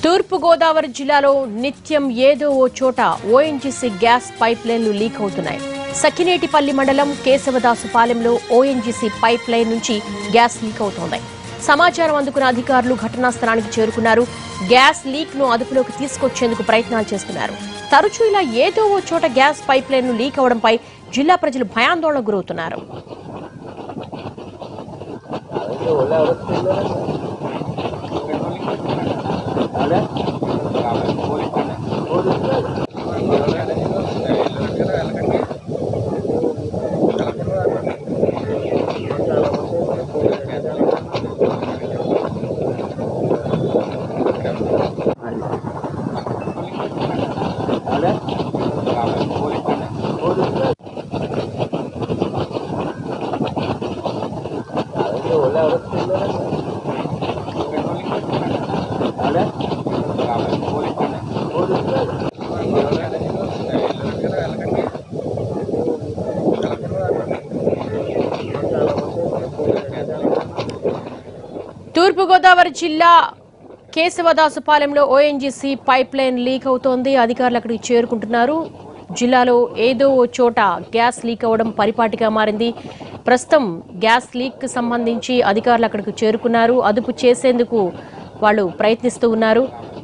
తూర్పు గోదావరి జిల్లాలో నిత్యం ఏదో ఓ చోట ఓఎన్జీసీ గ్యాస్ పైప్ లైన్లు లీక్ అవుతున్నాయి సఖినేటిపల్లి మండలం కేశవదాసుపాలెంలో ఓఎన్జీసీ పైప్ లైన్ నుంచి గ్యాస్ లీక్ అవుతోంది సమాచారం అందుకున్న అధికారులు ఘటనా స్థలానికి చేరుకున్నారు గ్యాస్ లీక్ ను అదుపులోకి తీసుకొచ్చేందుకు ప్రయత్నాలు చేస్తున్నారు తరచూ ఇలా ఏదో ఓ చోట గ్యాస్ పైప్ లైన్లు లీక్ అవడంపై జిల్లా ప్రజలు భయాందోళనకు గురవుతున్నారు తూర్పుగోదావరి జిల్లా కేశవదాసుపాలెంలో ఓఎన్జీసీ పైప్ లైన్ లీక్ అవుతోంది అధికారులు అక్కడికి చేరుకుంటున్నారు జిల్లాలో ఏదో ఓ చోట గ్యాస్ లీక్ అవ్వడం పరిపాటిగా మారింది ప్రస్తుతం గ్యాస్ లీక్ సంబంధించి అధికారులు అక్కడికి చేరుకున్నారు అదుపు చేసేందుకు వాళ్ళు ప్రయత్నిస్తూ ఉన్నారు